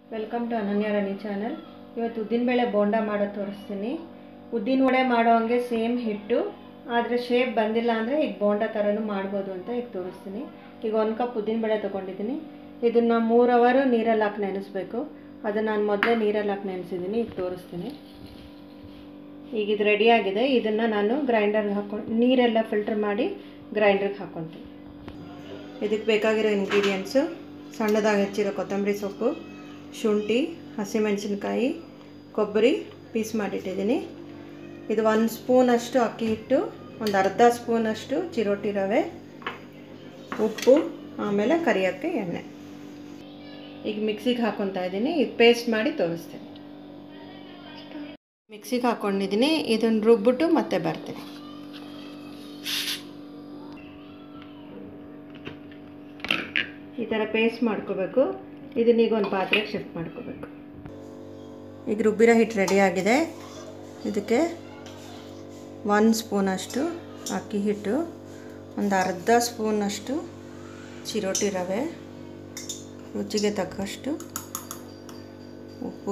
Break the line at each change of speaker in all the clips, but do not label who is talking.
welcome to ಅನನ್ಯ ರಾಣಿ channel ಇವತ್ತು ಉದ್ದಿನಬೇಳೆ ಬೋಂಡ ಮಾಡೋದು ತೋರಿಸ್ತೀನಿ ಉದ್ದಿನ ವಡೆ ಮಾಡೋ ಹಂಗೆ ಸೇಮ್ ಹಿಟ್ಟು ಆದರೆ ಶೇಪ್ ಬಂದಿಲ್ಲ ಅಂದರೆ ಈಗ ಬೋಂಡ ಥರನೂ ಮಾಡ್ಬೋದು ಅಂತ ಈಗ ತೋರಿಸ್ತೀನಿ ಈಗ ಒಂದು ಕಪ್ ಉದ್ದಿನಬೇಳೆ ತೊಗೊಂಡಿದ್ದೀನಿ ಇದನ್ನು ಮೂರು ಅವರು ನೀರಲ್ಲಿ ಹಾಕಿ ನೆನೆಸ್ಬೇಕು ಅದನ್ನು ನಾನು ಮೊದಲೇ ನೀರಲ್ಲಿ ಹಾಕಿ ನೆನೆಸಿದ್ದೀನಿ ಈಗ ತೋರಿಸ್ತೀನಿ ಈಗ ಇದು ರೆಡಿಯಾಗಿದೆ ಇದನ್ನು ನಾನು ಗ್ರೈಂಡರ್ಗೆ ಹಾಕ್ಕೊಂಡು ನೀರೆಲ್ಲ ಫಿಲ್ಟರ್ ಮಾಡಿ ಗ್ರೈಂಡರ್ಗೆ ಹಾಕ್ಕೊತೀನಿ ಇದಕ್ಕೆ ಬೇಕಾಗಿರೋ ಇಂಗ್ರೀಡಿಯೆಂಟ್ಸು ಸಣ್ಣದಾಗಿ ಹೆಚ್ಚಿರೋ ಕೊತ್ತಂಬರಿ ಸೊಪ್ಪು ಶುಂಠಿ ಹಸಿಮೆಣಸಿನ್ಕಾಯಿ ಕೊಬ್ಬರಿ ಪೀಸ್ ಮಾಡಿಟ್ಟಿದ್ದೀನಿ ಇದು ಒಂದು ಸ್ಪೂನಷ್ಟು ಅಕ್ಕಿ ಹಿಟ್ಟು ಒಂದು ಅರ್ಧ ಸ್ಪೂನಷ್ಟು ಚಿರೋಟಿ ರವೆ ಉಪ್ಪು ಆಮೇಲೆ ಕರಿಯೋಕ್ಕೆ ಎಣ್ಣೆ ಈಗ ಮಿಕ್ಸಿಗೆ ಹಾಕ್ಕೊತಾ ಇದ್ದೀನಿ ಇದು ಪೇಸ್ಟ್ ಮಾಡಿ ತೋರಿಸ್ತೀನಿ ಮಿಕ್ಸಿಗೆ ಹಾಕ್ಕೊಂಡಿದ್ದೀನಿ ಇದನ್ನು ರುಬ್ಬಿಟ್ಟು ಮತ್ತೆ ಬರ್ತೀನಿ ಈ ಥರ ಪೇಸ್ಟ್ ಮಾಡ್ಕೋಬೇಕು ಇದನ್ನ ಈಗ ಒಂದು ಪಾತ್ರೆಗೆ ಶಿಫ್ಟ್ ಮಾಡ್ಕೋಬೇಕು ಈಗ ರುಬ್ಬಿರೋ ಹಿಟ್ಟು ರೆಡಿಯಾಗಿದೆ ಇದಕ್ಕೆ ಒಂದು ಸ್ಪೂನಷ್ಟು ಅಕ್ಕಿ ಹಿಟ್ಟು ಒಂದು ಅರ್ಧ ಸ್ಪೂನಷ್ಟು ಚಿರೋಟಿ ರವೆ ರುಚಿಗೆ ತಕ್ಕಷ್ಟು ಉಪ್ಪು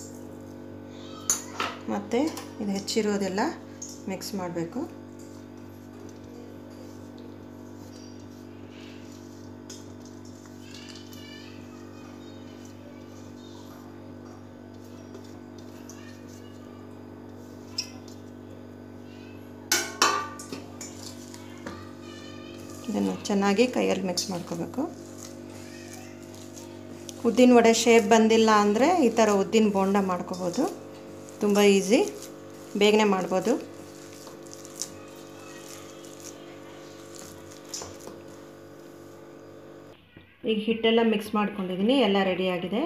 ಮತ್ತು ಇದು ಹೆಚ್ಚಿರೋದೆಲ್ಲ ಮಿಕ್ಸ್ ಮಾಡಬೇಕು ಇದನ್ನು ಚೆನ್ನಾಗಿ ಕೈಯಲ್ಲಿ ಮಿಕ್ಸ್ ಮಾಡ್ಕೋಬೇಕು ಉದ್ದಿನ ವಡೆ ಶೇಪ್ ಬಂದಿಲ್ಲ ಅಂದರೆ ಈ ಥರ ಉದ್ದಿನ ಬೋಂಡ ಮಾಡ್ಕೋಬೋದು ತುಂಬ ಈಸಿ ಬೇಗನೆ ಮಾಡ್ಬೋದು ಈಗ ಹಿಟ್ಟೆಲ್ಲ ಮಿಕ್ಸ್ ಮಾಡ್ಕೊಂಡಿದ್ದೀನಿ ಎಲ್ಲ ರೆಡಿಯಾಗಿದೆ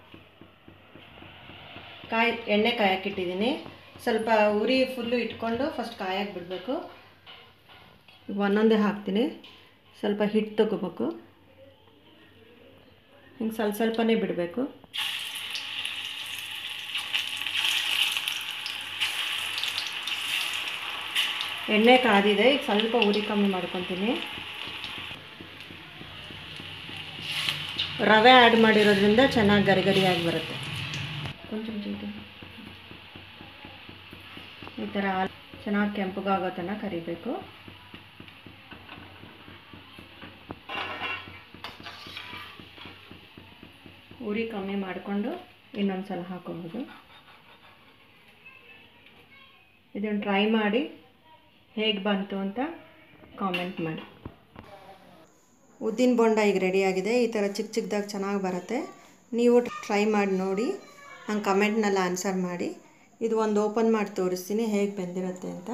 ಕಾಯಿ ಎಣ್ಣೆ ಕಾಯಕ್ಕಿಟ್ಟಿದ್ದೀನಿ ಸ್ವಲ್ಪ ಉರಿ ಫುಲ್ಲು ಇಟ್ಕೊಂಡು ಫಸ್ಟ್ ಕಾಯಕ್ಕೆ ಬಿಡಬೇಕು ಒಂದೊಂದೇ ಹಾಕ್ತೀನಿ ಸ್ವಲ್ಪ ಹಿಟ್ಟು ತಗೋಬೇಕು ಹಿಂಗೆ ಸ್ವಲ್ಪ ಸ್ವಲ್ಪನೇ ಬಿಡಬೇಕು ಎಣ್ಣೆ ಕಾದಿದೆ ಈಗ ಸ್ವಲ್ಪ ಉರಿ ಕಮ್ಮಿ ಮಾಡ್ಕೊತೀನಿ ರವೆ ಆ್ಯಡ್ ಮಾಡಿರೋದ್ರಿಂದ ಚೆನ್ನಾಗಿ ಗರಿ ಗರಿಯಾಗಿ ಬರುತ್ತೆ ಕೊಂಚ ಈ ಥರ ಚೆನ್ನಾಗಿ ಕೆಂಪಗಾಗೋ ತನಕ ಕರಿಬೇಕು ಉರಿ ಕಮ್ಮಿ ಮಾಡಿಕೊಂಡು ಇನ್ನೊಂದು ಸಲ ಹಾಕೋಬೋದು ಇದನ್ನು ಟ್ರೈ ಮಾಡಿ ಹೇಗೆ ಬಂತು ಅಂತ ಕಾಮೆಂಟ್ ಮಾಡಿ ಉದ್ದಿನ ಬೋಂಡ ಈಗ ರೆಡಿಯಾಗಿದೆ ಈ ಥರ ಚಿಕ್ಕ ಚಿಕ್ಕದಾಗಿ ಚೆನ್ನಾಗಿ ಬರುತ್ತೆ ನೀವು ಟ್ರೈ ಮಾಡಿ ನೋಡಿ ನಂಗೆ ಕಮೆಂಟ್ನೆಲ್ಲ ಆನ್ಸರ್ ಮಾಡಿ ಇದು ಒಂದು ಓಪನ್ ಮಾಡಿ ತೋರಿಸ್ತೀನಿ ಹೇಗೆ ಬೆಂದಿರುತ್ತೆ ಅಂತ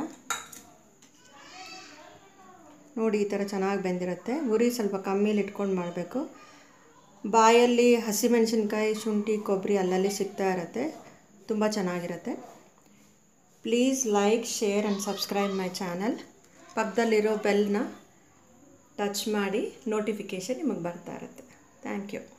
ನೋಡಿ ಈ ಥರ ಚೆನ್ನಾಗಿ ಬೆಂದಿರುತ್ತೆ ಉರಿ ಸ್ವಲ್ಪ ಕಮ್ಮಿಲಿ ಇಟ್ಕೊಂಡು ಮಾಡಬೇಕು ಬಾಯಲ್ಲಿ ಹಸಿಮೆಣಸಿನ್ಕಾಯಿ ಶುಂಠಿ ಕೊಬ್ಬರಿ ಅಲ್ಲಲ್ಲಿ ಸಿಗ್ತಾ ಇರುತ್ತೆ ತುಂಬ ಚೆನ್ನಾಗಿರುತ್ತೆ please like share and subscribe my channel ಪಕ್ಕದಲ್ಲಿರೋ ಬೆಲ್ನ ಟಚ್ ಮಾಡಿ ನೋಟಿಫಿಕೇಷನ್ ನಿಮಗೆ ಬರ್ತಾ ಇರುತ್ತೆ ಥ್ಯಾಂಕ್ ಯು